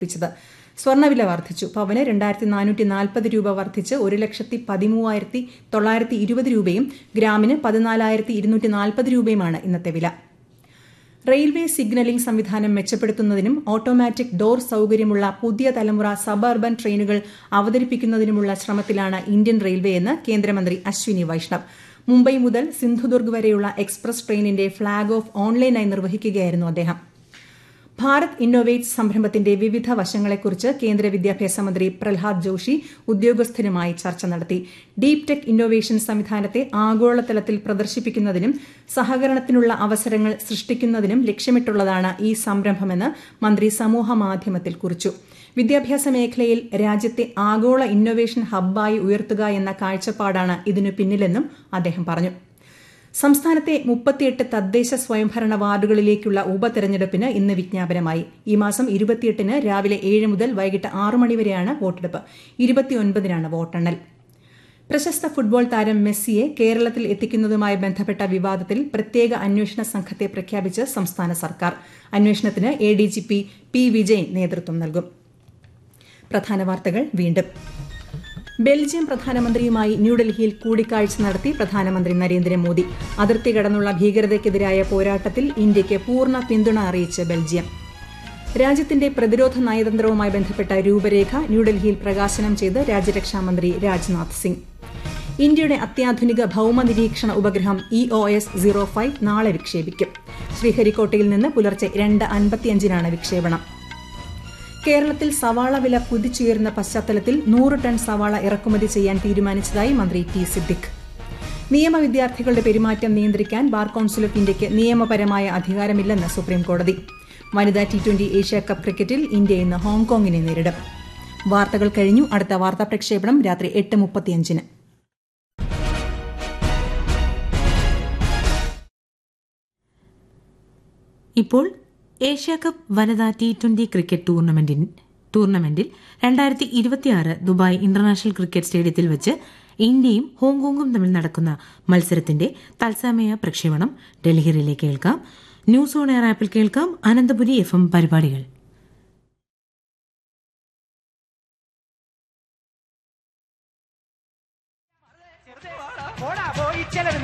വർദ്ധിച്ചത് സ്വർണ്ണവില വർദ്ധിച്ചു പവന് രണ്ടായിരത്തി നാനൂറ്റി നാൽപ്പത് രൂപ വർദ്ധിച്ച് ഒരു ലക്ഷത്തി പതിമൂവായിരത്തി തൊള്ളായിരത്തി ഇരുപത് രൂപയും ഗ്രാമിന് പതിനാലായിരത്തി ഇരുന്നൂറ്റി നാൽപ്പത് രൂപയുമാണ് ഇന്നത്തെ വില റെയിൽവേ സിഗ്നലിംഗ് സംവിധാനം മെച്ചപ്പെടുത്തുന്നതിനും ഓട്ടോമാറ്റിക് ഡോർ സൌകര്യമുള്ള പുതിയ തലമുറ സബർബൻ ട്രെയിനുകൾ അവതരിപ്പിക്കുന്നതിനുമുള്ള ശ്രമത്തിലാണ് ഇന്ത്യൻ റെയിൽവേ എന്ന് കേന്ദ്രമന്ത്രി അശ്വിനി വൈഷ്ണവ് മുംബൈ മുതൽ സിന്ധുദുർഗ് വരെയുള്ള എക്സ്പ്രസ് ട്രെയിനിന്റെ ഫ്ളാഗ് ഓഫ് ഓൺലൈനായി നിർവഹിക്കുകയായിരുന്നു അദ്ദേഹം ഭാരത് ഇന്നോവേറ്റ്സ് സംരംഭത്തിന്റെ വിവിധ വശങ്ങളെക്കുറിച്ച് കേന്ദ്ര വിദ്യാഭ്യാസ മന്ത്രി പ്രഹ്ലാദ് ജോഷി ഉദ്യോഗസ്ഥരുമായി ചർച്ച നടത്തി ഡീപ് ടെക് ഇന്നോവേഷൻ സംവിധാനത്തെ ആഗോളതലത്തിൽ പ്രദർശിപ്പിക്കുന്നതിനും സഹകരണത്തിനുള്ള അവസരങ്ങൾ സൃഷ്ടിക്കുന്നതിനും ലക്ഷ്യമിട്ടുള്ളതാണ് ഈ സംരംഭമെന്ന് മന്ത്രി സമൂഹമാധ്യമത്തിൽ കുറിച്ചു വിദ്യാഭ്യാസ മേഖലയിൽ രാജ്യത്തെ ആഗോള ഇന്നൊവേഷൻ ഹബ്ബായി ഉയർത്തുക എന്ന കാഴ്ചപ്പാടാണ് ഇതിനു പിന്നിലെന്നും അദ്ദേഹം പറഞ്ഞു സംസ്ഥാനത്തെ മുപ്പത്തിയെട്ട് തദ്ദേശ സ്വയംഭരണ വാർഡുകളിലേക്കുള്ള ഉപതെരഞ്ഞെടുപ്പിന് ഇന്ന് വിജ്ഞാപനമായി ഈ മാസം ഇരുപത്തിയെട്ടിന് രാവിലെ ഏഴ് മുതൽ വൈകിട്ട് ആറ് മണിവരെയാണ് വോട്ടെടുപ്പ് ഇരുപത്തിയൊൻപതിനാണ് വോട്ടെണ്ണൽ പ്രശസ്ത ഫുട്ബോൾ താരം മെസ്സിയെ കേരളത്തിൽ എത്തിക്കുന്നതുമായി ബന്ധപ്പെട്ട വിവാദത്തിൽ പ്രത്യേക അന്വേഷണ സംഘത്തെ പ്രഖ്യാപിച്ച് സംസ്ഥാന സർക്കാർ അന്വേഷണത്തിന് A D G P P Vijayan നേതൃത്വം നൽകും പ്രധാന വാർത്തകൾ വീണ്ടും ബെൽജിയം പ്രധാനമന്ത്രിയുമായി ന്യൂഡൽഹിയിൽ കൂടിക്കാഴ്ച നടത്തി പ്രധാനമന്ത്രി നരേന്ദ്രമോദി അതിർത്തി കടന്നുള്ള ഭീകരതയ്ക്കെതിരായ പോരാട്ടത്തിൽ ഇന്ത്യയ്ക്ക് പൂർണ്ണ പിന്തുണ അറിയിച്ച് ബെൽജിയം രാജ്യത്തിന്റെ പ്രതിരോധ നയതന്ത്രവുമായി ബന്ധപ്പെട്ട രൂപരേഖ ന്യൂഡൽഹിയിൽ പ്രകാശനം ചെയ്ത് രാജ്യരക്ഷാമന്ത്രി രാജ്നാഥ് സിംഗ് ഇന്ത്യയുടെ അത്യാധുനിക ഭൌമ നിരീക്ഷണ ഉപഗ്രഹം E O S zero five നാളെ വിക്ഷേപിക്കും ശ്രീഹരിക്കോട്ടയിൽ നിന്ന് പുലർച്ചെ രണ്ട് അൻപത്തിയഞ്ചിനാണ് വിക്ഷേപണം കേരളത്തിൽ സവാള വില കുതിച്ചുയരുന്ന പശ്ചാത്തലത്തിൽ നൂറ് ടൺ സവാള ഇറക്കുമതി ചെയ്യാൻ തീരുമാനിച്ചതായി മന്ത്രി ടി സിദ്ദിഖ് നിയമ വിദ്യാർത്ഥികളുടെ പെരുമാറ്റം നിയന്ത്രിക്കാൻ ബാർ കൌൺസിൽ ഓഫ് ഇന്ത്യയ്ക്ക് നിയമപരമായ അധികാരമില്ലെന്ന് സുപ്രീംകോടതി വനിതാ ടി ട്വന്റി ഏഷ്യ കപ്പ് ക്രിക്കറ്റിൽ ഇന്ത്യ ഇന്ന് ഹോങ്കോങ്ങിനെ നേരിടും വാർത്തകൾ കഴിഞ്ഞു അടുത്ത വാർത്താ പ്രക്ഷേപണം രാത്രി എട്ട് മുപ്പത്തിയഞ്ചിന് ഇപ്പോൾ ഏഷ്യ കപ്പ് വനിതാ ടി ട്വന്റി ക്രിക്കറ്റ് ടൂർണമെന്റിൽ ടൂർണമെന്റിൽ രണ്ടായിരത്തി ഇരുപത്തിയാറ് ദുബായ് ഇന്റർനാഷണൽ ക്രിക്കറ്റ് സ്റ്റേഡിയത്തിൽ വെച്ച് ഇന്ത്യയും ഹോങ്കോങ്ങും തമ്മിൽ നടക്കുന്ന മത്സരത്തിന്റെ തത്സമയ പ്രക്ഷേപണം ഡൽഹിയിലേക്ക് കേൾക്കാം ന്യൂസ് ഓൺ എയർ ആപ്പിൽ കേൾക്കാം അനന്തപുരി എഫ് എം പരിപാടികൾ